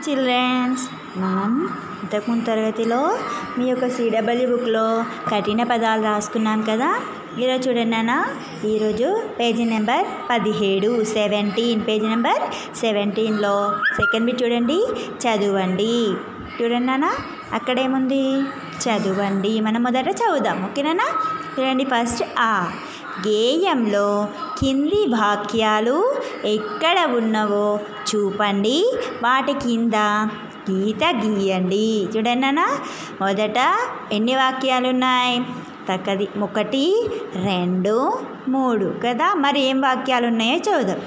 children's మనం ఇంతకుముందు తరగతిలో మీ యొక్క సిడబ్ల్యూ బుక్లో కఠిన పదాలు రాసుకున్నాం కదా ఈరోజు చూడండి నాన్న ఈరోజు పేజీ నెంబర్ పదిహేడు సెవెంటీన్ పేజీ నెంబర్ సెవెంటీన్లో సెకండ్ బిట్ చూడండి చదవండి చూడండి నాన్న అక్కడేముంది చదవండి మనం మొదట చదువుదాం ఓకేనా చూడండి ఫస్ట్ ఆ గేయంలో కింది వాక్యాలు ఎక్కడ ఉన్నవో చూపండి వాటి కింద గీత గీయండి చూడండి నాన్న మొదట ఎన్ని వాక్యాలు ఉన్నాయి తక్కది ఒకటి రెండు మూడు కదా మరి ఏం వాక్యాలు ఉన్నాయో చూద్దాం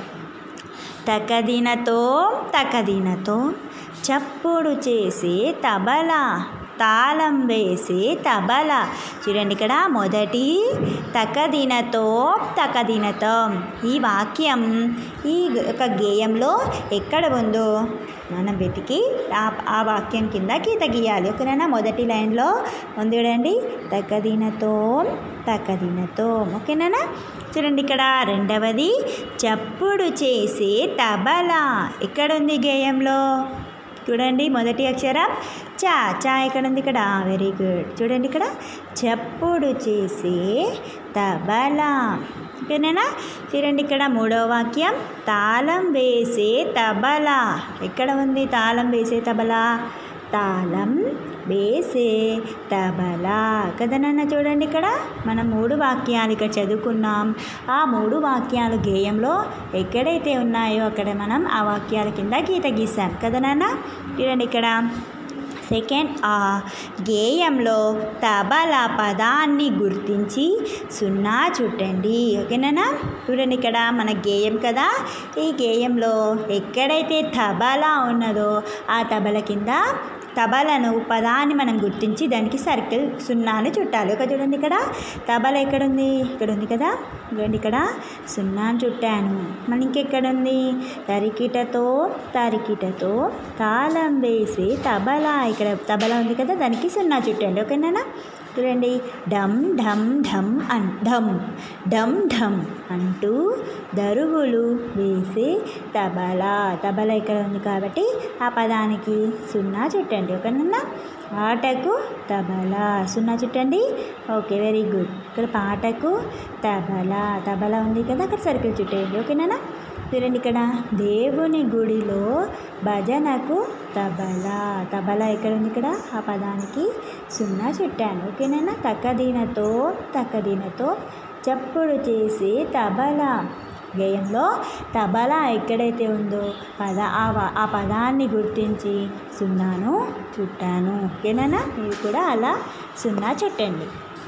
తకదినతో తకదినతో చప్పుడు చేసే తబలా తాళం వేసే తబలా చూడండి ఇక్కడ మొదటి తకదినతో తకదినతో ఈ వాక్యం ఈ యొక్క గేయంలో ఎక్కడ ఉందో మనం వెతికి ఆ ఆ వాక్యం కింద గీత గీయాలి ఓకేనా మొదటి లైన్లో ఉంది చూడండి తకదినతో తకదినతో ఓకేనా చూడండి ఇక్కడ రెండవది చప్పుడు చేసే తబలా ఎక్కడుంది గేయంలో చూడండి మొదటి అక్షరం చా చా ఎక్కడ ఉంది ఇక్కడ వెరీ గుడ్ చూడండి ఇక్కడ చప్పుడు చేసే తబలా ఓకేనా చూడండి ఇక్కడ మూడవ వాక్యం తాళం వేసే తబలా ఎక్కడ ఉంది తాళం వేసే తబలా తాళం వేసే తబలా కదా నాన్న చూడండి ఇక్కడ మనం మూడు వాక్యాలు ఇక్కడ చదువుకున్నాం ఆ మూడు వాక్యాలు గేయంలో ఎక్కడైతే ఉన్నాయో అక్కడ మనం ఆ వాక్యాల కింద గీత గీసాం కదా నాన్న చూడండి ఇక్కడ సెకండ్ ఆ గేయంలో తబలా పదాన్ని గుర్తించి సున్నా చుట్టండి ఓకేనా చూడండి ఇక్కడ మన గేయం కదా ఈ గేయంలో ఎక్కడైతే తబలా ఉన్నదో ఆ తబల కింద తబలను పదాన్ని మనం గుర్తించి దానికి సర్కిల్ సున్నాను చుట్టాలి ఒక చూడండి ఇక్కడ తబల ఎక్కడుంది ఇక్కడ ఉంది కదా చూడండి ఇక్కడ సున్నాను చుట్టాను మన ఇంకెక్కడుంది తరికిటతో తరికిటతో తాళం వేసి తబలా ఇక్కడ తబలా ఉంది కదా దానికి సున్నా చుట్టండి ఓకేనా చూడండి డమ్ ఢమ్ ఢమ్ అన్ ఢమ్ డమ్ ఢమ్ అంటూ దరువులు వేసి తబలా తబలా ఇక్కడ ఉంది కాబట్టి ఆ పదానికి సున్నా చుట్టండి ఓకేనా ఆటకు తబలా సున్నా చుట్టండి ఓకే వెరీ గుడ్ ఇక్కడ పాటకు తబలా తబలా ఉంది కదా అక్కడ సర్కిల్ చుట్టేయండి ఓకేనా చూడండి ఇక్కడ దేవుని గుడిలో భజనకు తబలా తబలా ఎక్కడ ఉంది ఇక్కడ ఆ పదానికి సున్నా చుట్టాను ఓకేనా తక్కదీనతో తక్కదీనతో చప్పుడు చేసి తబలా గేయంలో తబలా ఎక్కడైతే ఉందో పద ఆ వ- ఆ పదాన్ని గుర్తించి సున్నాను చుట్టాను ఓకేనా మీరు కూడా అలా సున్నా చుట్టండి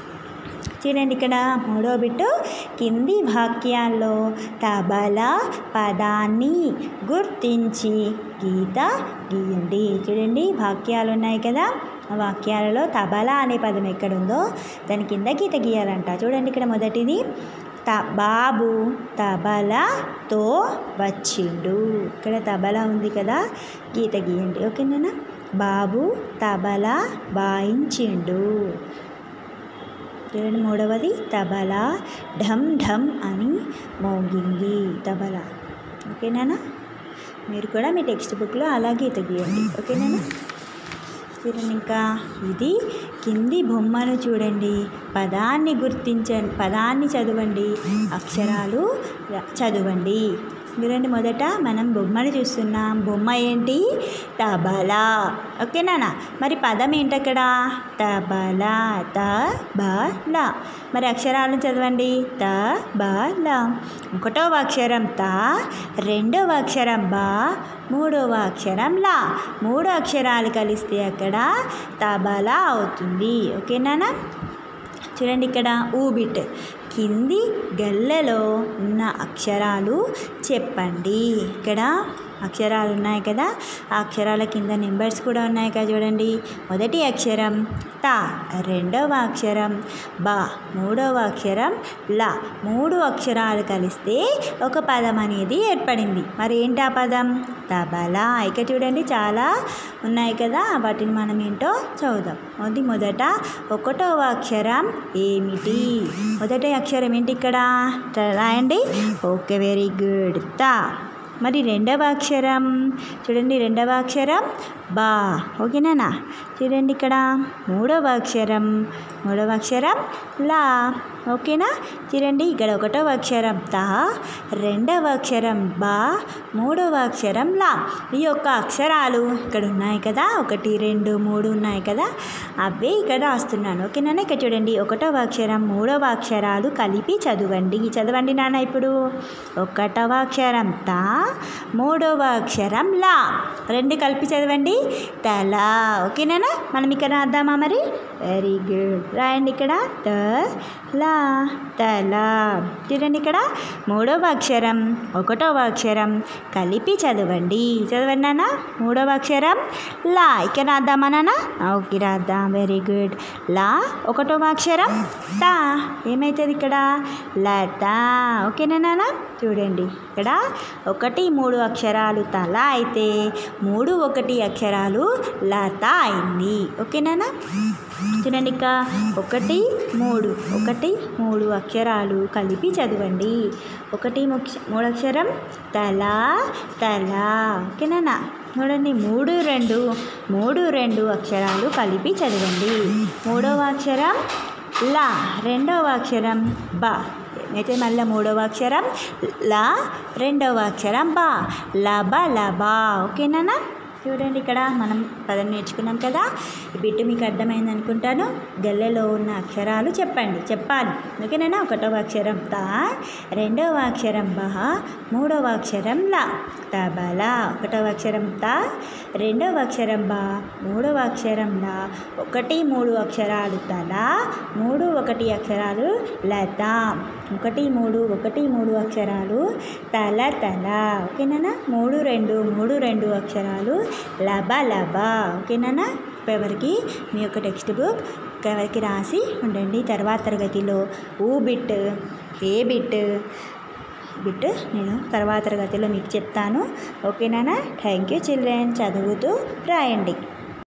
చూడండి ఇక్కడ మూడో బిట్టు కింది వాక్యాల్లో తబలా పదాన్ని గుర్తించి గీత గీయండి చూడండి వాక్యాలు ఉన్నాయి కదా ఆ వాక్యాలలో తబలా అనే పదం ఎక్కడుందో దాని కింద గీత గీయాలంట చూడండి ఇక్కడ మొదటిది త బాబు తబలాతో వచ్చిండు ఇక్కడ తబలా ఉంది కదా గీత గీయండి ఓకేనా బాబు తబలా వాయించిండు చూడండి మూడవది తబలా ఢమ్ ఢమ్ అని మోగింది తబలా ఓకేనా మీరు కూడా మీ టెక్స్ట్ బుక్లో అలా గీత గీయండి ఓకేనా చూడండి ఇంకా ఇది కింది బొమ్మను చూడండి పదాన్ని గుర్తించండి పదాన్ని చదవండి అక్షరాలు ర- చదవండి చూడండి మొదట మనం బొమ్మను చూస్తున్నాం బొమ్మ ఏంటి తబలా ఓకేనా మరి పదం ఏంటి అక్కడ తబలా తబలా మరి అక్షరాలను చదవండి తబలా ఒకటవ అక్షరం త రెండవ అక్షరం బా మూడవ అక్షరం లా మూడు అక్షరాలు కలిస్తే అక్కడ తబలా అవుతుంది ఓకేనా చూడండి ఇక్కడ ఊబిట్ కింది గల్లెలో ఉన్న అక్షరాలు చెప్పండి ఇక్కడ అక్షరాలు ఉన్నాయి కదా ఆ అక్షరాల కింద నెంబర్స్ కూడా ఉన్నాయి కదా చూడండి మొదటి అక్షరం తా రెండవ అక్షరం బా మూడవ అక్షరం లా మూడు అక్షరాలు కలిస్తే ఒక పదం అనేది ఏర్పడింది మరి ఏంటి ఆ పదం తబలా ఇక చూడండి చాలా ఉన్నాయి కదా వాటిని మనం ఏంటో చదువుదాం అది మొదట ఒకటవ అక్షరం ఏమిటి మొదటి అక్షరం ఏంటి ఇక్కడ త- రాయండి ఓకే వెరీ గుడ్ తా మరి రెండవ అక్షరం చూడండి రెండవ అక్షరం బా ఓకేనా చూడండి ఇక్కడ మూడవ అక్షరం మూడవ అక్షరం లా ఓకేనా చూడండి ఇక్కడ ఒకటవ అక్షరం తా రెండవ అక్షరం బా మూడవ అక్షరం లా ఈ యొక్క అక్షరాలు ఇక్కడ ఉన్నాయి కదా ఒకటి రెండు మూడు ఉన్నాయి కదా అవే ఇక్కడ రాస్తున్నాను ఓకేనా ఇక్కడ చూడండి ఒకటవ అక్షరం మూడవ అక్షరాలు కలిపి చదవండి చదవండి నాన్న ఇప్పుడు ఒకటవ అక్షరం తా మూడవ అక్షరం లా రెండు కలిపి చదవండి తల ఓకేనా మనం ఇక్కడ రాద్దామా మరి వెరీ గుడ్ రాయండి ఇక్కడ త లా తల చూడండి ఇక్కడ మూడవ అక్షరం ఒకటవ అక్షరం కలిపి చదవండి చదవండి నాన్న మూడవ అక్షరం లా ఇక్కడ రాద్దామా నాన్న ఓకే రాద్దాం వెరీ గుడ్ లా ఒకటవ అక్షరం తా ఏమవుతుంది ఇక్కడ లత ఓకేనా నాన్న చూడండి ఇక్కడ ఒకటి మూడు అక్షరాలు తల అయితే మూడు ఒకటి అక్షరాలు లత అయింది ఓకేనా చూడండి ఇక ఒకటి మూడు ఒకటి మూడు అక్షరాలు కలిపి చదవండి ఒకటి ముక్ష మూడు అక్షరం తల తల ఓకేనా చూడండి మూడు రెండు మూడు రెండు అక్షరాలు కలిపి చదవండి మూడవ అక్షరం లా రెండవ అక్షరం బా అయితే మళ్ళీ మూడవ అక్షరం లా రెండవ అక్షరం బా లబ లబా ఓకేనా చూడండి ఇక్కడ మనం పదం నేర్చుకున్నాం కదా ఈ బిట్టు మీకు అర్థమైంది అనుకుంటాను గల్లెలో ఉన్న అక్షరాలు చెప్పండి చెప్పాలి ఓకేనా ఒకటవ అక్షరం తా రెండవ అక్షరం బహ మూడవ అక్షరం లా తబలా ఒకటవ అక్షరం తా రెండవ అక్షరం బా మూడవ అక్షరం లా ఒకటి మూడు అక్షరాలు తల మూడు ఒకటి అక్షరాలు లత ఒకటి మూడు ఒకటి మూడు అక్షరాలు తల తల ఓకేనా మూడు రెండు మూడు రెండు అక్షరాలు లబ లబ ఓకేనా ఎవరికి మీ యొక్క టెక్స్ట్ బుక్ ఎవరికి రాసి ఉండండి తర్వాత తరగతిలో ఊ బిట్ ఏ బిట్ బిట్ నేను తర్వాత తరగతిలో మీకు చెప్తాను ఓకేనా థ్యాంక్ యూ చిల్డ్రన్ చదువుతూ రాయండి